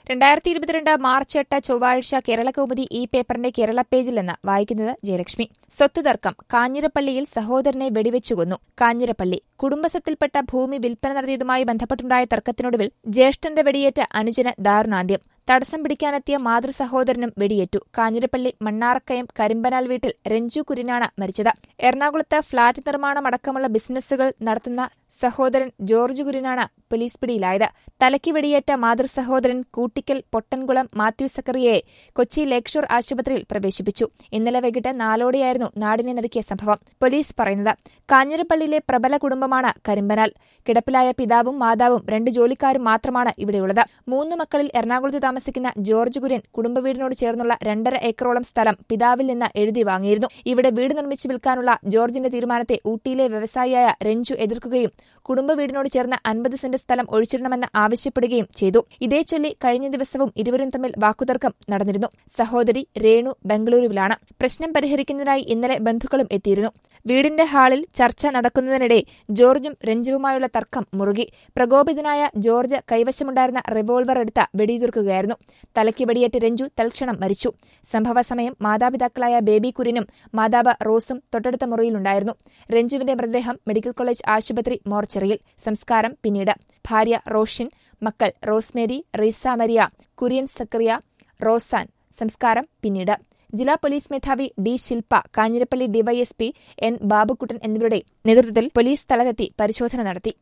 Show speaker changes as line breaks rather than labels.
രണ്ടായിരത്തി ഇരുപത്തിരണ്ട് മാർച്ച് എട്ട് ചൊവ്വാഴ്ച കേരളകൗമുദി ഈ പേപ്പറിന്റെ കേരള പേജിൽ നിന്ന് വായിക്കുന്നത് ജയലക്ഷ്മി സ്വത്തുതർക്കം കാഞ്ഞിരപ്പള്ളിയിൽ സഹോദരനെ വെടിവെച്ചു കൊന്നു കാഞ്ഞിരപ്പള്ളി കുടുംബസ്വത്തിൽപ്പെട്ട ഭൂമി വിൽപ്പന നടത്തിയതുമായി ബന്ധപ്പെട്ടുണ്ടായ തർക്കത്തിനൊടുവിൽ ജ്യേഷ്ഠന്റെ വെടിയേറ്റ് അനുജന് ദാരുണാന്ത്യം തടസ്സം പിടിക്കാനെത്തിയ മാതൃസഹോദരനും വെടിയേറ്റു കാഞ്ഞിരപ്പള്ളി മണ്ണാറക്കയം കരിമ്പനാൽ വീട്ടിൽ രഞ്ജു കുര്യനാണ് മരിച്ചത് എറണാകുളത്ത് ഫ്ളാറ്റ് നിർമ്മാണം അടക്കമുള്ള ബിസിനസ്സുകൾ നടത്തുന്ന സഹോദരൻ ജോർജ് കുര്യനാണ് പോലീസ് പിടിയിലായത് തലയ്ക്ക് വെടിയേറ്റ മാതൃസഹോദരൻ കൂട്ടിക്കൽ പൊട്ടൻകുളം മാത്യു സക്കറിയയെ കൊച്ചി ലേക്ഷോർ ആശുപത്രിയിൽ പ്രവേശിപ്പിച്ചു ഇന്നലെ വൈകിട്ട് നാലോടെയായിരുന്നു നാടിനെ നടുക്കിയ സംഭവം പോലീസ് പറയുന്നത് കാഞ്ഞിരപ്പള്ളിയിലെ പ്രബല കുടുംബമാണ് കരിമ്പനാൽ കിടപ്പിലായ പിതാവും മാതാവും രണ്ട് ജോലിക്കാരും മാത്രമാണ് ഇവിടെയുള്ളത് മൂന്ന് മക്കളിൽ എറണാകുളത്ത് താമസിക്കുന്ന ജോർജ് കുര്യൻ കുടുംബവീടിനോട് ചേർന്നുള്ള രണ്ടര ഏക്കറോളം സ്ഥലം പിതാവിൽ നിന്ന് എഴുതി വാങ്ങിയിരുന്നു ഇവിടെ വീട് നിർമ്മിച്ചു വിൽക്കാനുള്ള ജോർജിന്റെ തീരുമാനത്തെ ഊട്ടിയിലെ വ്യവസായിയായ രഞ്ജു എതിർക്കുകയും കുടുംബവീടിനോട് ചേർന്ന് അൻപത് സെന്റ് സ്ഥലം ഒഴിച്ചിടണമെന്ന് ആവശ്യപ്പെടുകയും ചെയ്തു ഇതേ ചൊല്ലി കഴിഞ്ഞ ദിവസവും ഇരുവരും തമ്മിൽ വാക്കുതർക്കം നടന്നിരുന്നു സഹോദരി രേണു ബംഗളൂരുവിലാണ് പ്രശ്നം പരിഹരിക്കുന്നതിനായി ഇന്നലെ ബന്ധുക്കളും എത്തിയിരുന്നു വീടിന്റെ ഹാളിൽ ചർച്ച നടക്കുന്നതിനിടെ ജോർജും രഞ്ജുവുമായുള്ള തർക്കം മുറുകി പ്രകോപിതനായ ജോർജ് കൈവശമുണ്ടായിരുന്ന റിവോൾവർ എടുത്ത് വെടിയുതിർക്കുകയായിരുന്നു തലയ്ക്ക് വെടിയേറ്റ രഞ്ജു തൽക്ഷണം മരിച്ചു സംഭവസമയം മാതാപിതാക്കളായ ബേബി കുര്യനും മാതാവ് റോസും തൊട്ടടുത്ത മുറിയിലുണ്ടായിരുന്നു രഞ്ജുവിന്റെ മൃതദേഹം മെഡിക്കൽ കോളേജ് ആശുപത്രി മോർച്ചറിയിൽ സംസ്കാരം പിന്നീട് ഭാര്യ റോഷിൻ മക്കൾ റോസ്മേരി റീസ മരിയ കുര്യൻ സക്കറിയ റോസാൻ സംസ്കാരം പിന്നീട് ജില്ലാ പോലീസ് മേധാവി D Shilpa Kanjirappally DYSP N Babukuttan എന്നിവരുടെ നേതൃത്വത്തിൽ പോലീസ് സ്ഥലത്തെത്തി പരിശോധന നടത്തി